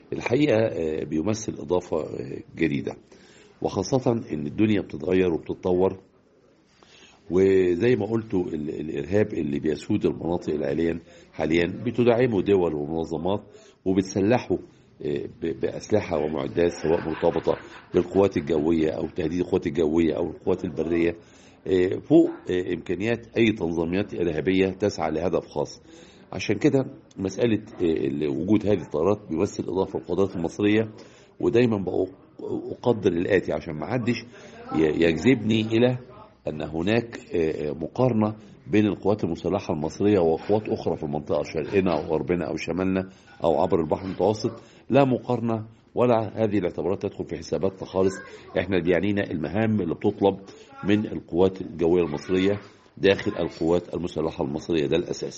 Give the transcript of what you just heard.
الحقيقة بيمثل إضافة جديدة وخاصة إن الدنيا بتتغير وبتتطور وزي ما قلتوا الإرهاب اللي بيسود المناطق العالية حاليا بتدعمه دول ومنظمات وبتسلحه بأسلحة ومعدات سواء مرتبطة بالقوات الجوية أو تهديد القوات الجوية أو القوات البرية فوق إمكانيات أي تنظيمات إرهابية تسعى لهدف خاص عشان كده مسألة وجود هذه الطائرات بيمثل إضافة للقدرات المصرية ودايما أقدر الآتي عشان ما حدش يجذبني إلى أن هناك مقارنة بين القوات المسلحة المصرية وقوات أخرى في المنطقة شرقنا أو غربنا أو شمالنا أو عبر البحر المتوسط لا مقارنة ولا هذه الاعتبارات تدخل في حساباتنا خالص احنا بيعنينا المهام اللي بتطلب من القوات الجوية المصرية داخل القوات المسلحة المصرية ده الأساس